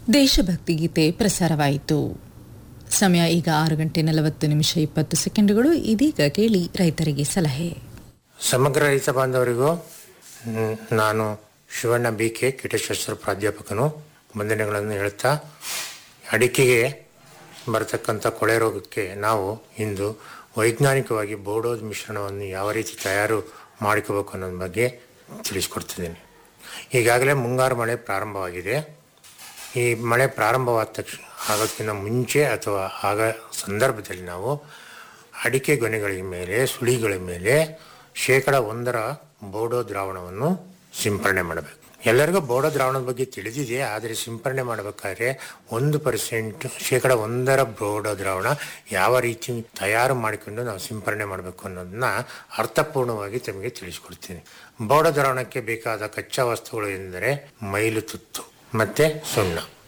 ದೇಶಭಕ್ತಿ ಗೀತೆ ಪ್ರಸಾರವಾಯಿತು ಸಮಯ ಈಗ ಆರು ಗಂಟೆ ನಲವತ್ತು ನಿಮಿಷ ಇಪ್ಪತ್ತು ಸೆಕೆಂಡುಗಳು ಇದೀಗ ಕೇಳಿ ರೈತರಿಗೆ ಸಲಹೆ ಸಮಗ್ರ ರೈತ ಬಾಂಧವರಿಗೂ ಮ್, ನಾನು ಶಿವಣ್ಣ ಬಿ ಕೆ ಕೀಟಶಾಸ್ತ್ರ ಪ್ರಾಧ್ಯಾಪಕನು ವಂದನೆಗಳನ್ನು ಹೇಳ್ತಾ ಅಡಿಕೆಗೆ ಬರತಕ್ಕಂಥ ಕೊಳೆ ರೋಗಕ್ಕೆ ನಾವು ಇಂದು ವೈಜ್ಞಾನಿಕವಾಗಿ ಬೋಡೋದ್ ಮಿಶ್ರಣವನ್ನು ಯಾವ ರೀತಿ ತಯಾರು ಮಾಡ್ಕೋಬೇಕು ಅನ್ನೋದ್ರ ಬಗ್ಗೆ ತಿಳಿಸ್ಕೊಡ್ತಿದ್ದೀನಿ ಈಗಾಗಲೇ ಮುಂಗಾರು ಮಳೆ ಪ್ರಾರಂಭವಾಗಿದೆ ಈ ಮಳೆ ಪ್ರಾರಂಭವಾದ ತಕ್ಷಣ ಆಗೋದಕ್ಕಿಂತ ಮುಂಚೆ ಅಥವಾ ಆಗ ಸಂದರ್ಭದಲ್ಲಿ ನಾವು ಅಡಿಕೆ ಗೊನೆಗಳ ಮೇಲೆ ಸುಳಿಗಳ ಮೇಲೆ ಶೇಕಡ ಒಂದರ ಬೋಡೋ ದ್ರಾವಣವನ್ನು ಸಿಂಪರಣೆ ಮಾಡಬೇಕು ಎಲ್ಲರಿಗೂ ಬೋಡೋ ದ್ರಾವಣದ ಬಗ್ಗೆ ತಿಳಿದಿದೆ ಆದರೆ ಸಿಂಪರಣೆ ಮಾಡಬೇಕಾದ್ರೆ ಒಂದು ಪರ್ಸೆಂಟ್ ಶೇಕಡ ಒಂದರ ಬೋಡೋ ದ್ರಾವಣ ಯಾವ ರೀತಿ ತಯಾರು ಮಾಡಿಕೊಂಡು ನಾವು ಸಿಂಪರಣೆ ಮಾಡಬೇಕು ಅನ್ನೋದನ್ನ ಅರ್ಥಪೂರ್ಣವಾಗಿ ತಮಗೆ ತಿಳಿಸ್ಕೊಡ್ತೀನಿ ಬೋಡೋ ದ್ರಾವಣಕ್ಕೆ ಬೇಕಾದ ಕಚ್ಚಾ ವಸ್ತುಗಳು ಎಂದರೆ ಮೈಲು ತುತ್ತು ಮತ್ತೆ ಸುಣ್ಣ